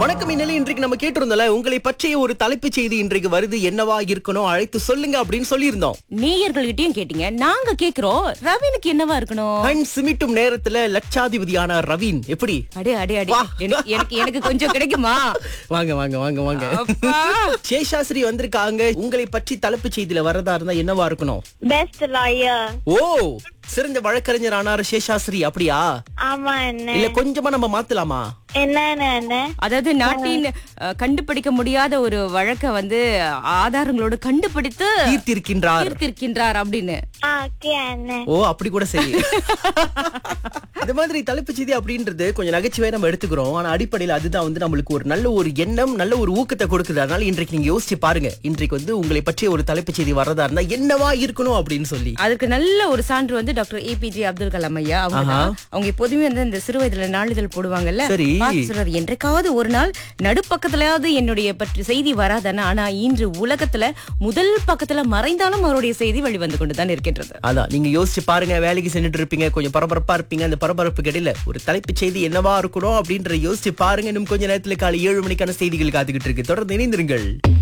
வணக்கம் இந்நிலை இன்றைக்கு நம்ம கேட்டிருந்தோம்ல உங்களை பற்றிய ஒரு தலைப்புச் செய்தி இன்றைக்கு வருது என்னவா இருக்கணும் அழைத்து சொல்லுங்க அப்படின்னு சொல்லியிருந்தோம் நேயர்கள்கிட்டயும் கேட்டீங்க நாங்க கேக்குறோம் ரவினுக்கு என்னவா இருக்கணும் கண் சிமிட்டும் நேரத்துல லட்சாதிபதியான ரவீன் எப்படி அடே அடே அடே வா. எனக்கு எனக்கு- எனக்கு கொஞ்சம் கிடைக்குமா வாங்க வாங்க வாங்க வாங்க அப்பா. சேஷாஸ்ரீ வந்திருக்காங்க உங்களை பற்றி தலைப்புச் செய்தியில வரதா இருந்தா என்னவா இருக்கணும் பெஸ்ட் லாயர் ஓ சிறந்த வழக்கறிஞர் ஆனார் சேஷாஸ்ரீ அப்படியா ஆமா என்ன இல்ல கொஞ்சமா நம்ம மாத்தலாமா என்னன்னு என்ன அதாவது நாட்டின் அஹ், கண்டுபிடிக்க முடியாத ஒரு வழக்க வந்து ஆதாரங்களோட கண்டுபிடித்து தீர்த்திருக்கின்றார் தீர்த்திருக்கின்றார் அப்படின்னு ஓகே என்ன ஓ அப்படி கூட சரி இந்த மாதிரி தலைப்புச் செய்தி அப்படின்றது கொஞ்சம் நகைச்சுவையா நம்ம எடுத்துக்கிறோம் ஆனா அடிப்படையில் அதுதான் வந்து நம்மளுக்கு ஒரு நல்ல ஒரு எண்ணம் நல்ல ஒரு ஊக்கத்தை கொடுக்குது அதனால இன்றைக்கு நீங்க யோசிச்சு பாருங்க இன்றைக்கு வந்து உங்களை பற்றிய ஒரு தலைப்புச் செய்தி வரதா இருந்தா என்னவா இருக்கணும் அப்படின்னு சொல்லி அதுக்கு நல்ல ஒரு சான்று வந்து டாக்டர் ஏபிஜே அப்துல் கலாம் ஐயா அவங்க தான். அவங்க எப்போதுமே வந்து இந்த சிறு வயதுல நாளிதழ் போடுவாங்கல்ல சரி. பார்த்து சொல்றாரு என்றைக்காவது ஒரு நாள் நடுப்பக்கத்துலயாவது என்னுடைய பற்றி செய்தி வராதானே ஆனா இன்று உலகத்துல முதல் பக்கத்துல மறைந்தாலும் அவருடைய செய்தி வெளிவந்து கொண்டுதான் இருக்கின்றது அதான் நீங்க யோசிச்சு பாருங்க வேலைக்கு சென்றுட்டு இருப்பீங்க கொஞ்சம் பரபரப்பா இருப்பீங்க அந்த பரபரப்புக்கு இடையில ஒரு தலைப்புச் செய்தி என்னவா இருக்கணும் அப்படின்ற யோசிச்சு பாருங்க இன்னும் கொஞ்ச நேரத்துல காலை ஏழு மணிக்கான செய்திகள் காத்துக்கிட்டு இருக்கு தொடர்ந்து இணைந்திருங்கள்